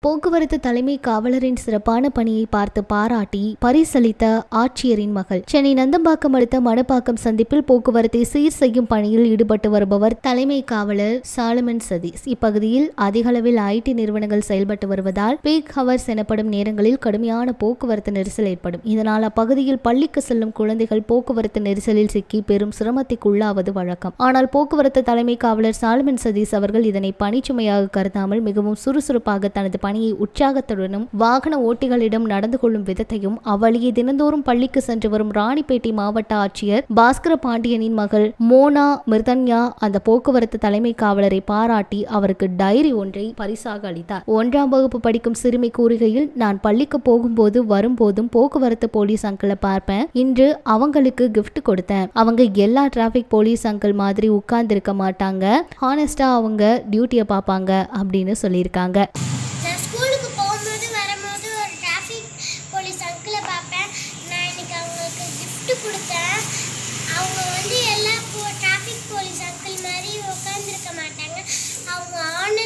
போக்குவரத்து தலைமை காவலரின் சிறப்பான பணியை பார்த்து பாராட்டி பரிசளித்த ஆட்சியரின் மகள் சென்னை நந்தம்பாக்கம் அடுத்த மணப்பாக்கம் சந்திப்பில் போக்குவரத்தை சீர் செய்யும் பணியில் ஈடுபட்டு வருபவர் தலைமை காவலர் சாலமன் சதீஷ் இப்பகுதியில் அதிக அளவில் ஐடி நிறுவனங்கள் செயல்பட்டு வருவதால் பீக் ஹவர்ஸ் எனப்படும் நேரங்களில் கடுமையான போக்குவரத்து நெரிசல் ஏற்படும் இதனால் அப்பகுதியில் பள்ளிக்கு செல்லும் குழந்தைகள் போக்குவரத்து நெரிசலில் சிக்கி பெரும் சிரமத்திற்கு உள்ளாவது வழக்கம் ஆனால் போக்குவரத்து தலைமை காவலர் சாலமன் சதீஷ் அவர்கள் இதனை பணிச்சுமையாக கருதாமல் மிகவும் சுறுசுறுப்பாக தனது பணியை உற்சாகத்துடனும் வாகன ஓட்டிகளிடம் நடந்து கொள்ளும் விதத்தையும் அவ்வழியே தினந்தோறும் பள்ளிக்கு சென்று வரும் ராணிப்பேட்டை மாவட்ட ஆட்சியர் பாஸ்கர பாண்டியனின் மகள் மோனா மிர்தன்யா அந்த போக்குவரத்து தலைமை காவலரை பாராட்டி அவருக்கு டைரி ஒன்றை பரிசாக அளித்தார் ஒன்றாம் வகுப்பு படிக்கும் சிறுமி கூறுகையில் நான் பள்ளிக்கு போகும்போது வரும்போதும் போக்குவரத்து போலீஸ் அங்கிளை பார்ப்பேன் இன்று அவங்களுக்கு gift கொடுத்தேன் அவங்க எல்லா டிராஃபிக் போலீஸ் அங்கிள் மாதிரி உட்கார்ந்து இருக்க மாட்டாங்க ஹானஸ்டா அவங்க டியூட்டியை பார்ப்பாங்க அப்படின்னு சொல்லியிருக்காங்க நான் ஸ்கூலுக்கு போகும்போது வரும்போது ஒரு டிராஃபிக் போலீஸ் அங்கிளை பார்ப்பேன் நான் இன்னைக்கு அவங்களுக்கு gift கொடுத்தேன் அவங்க வந்து எல்லா போ டிராஃபிக் போலீஸ் அங்கிள் மாதிரி உட்காந்துருக்க மாட்டாங்க அவங்க ஆனர்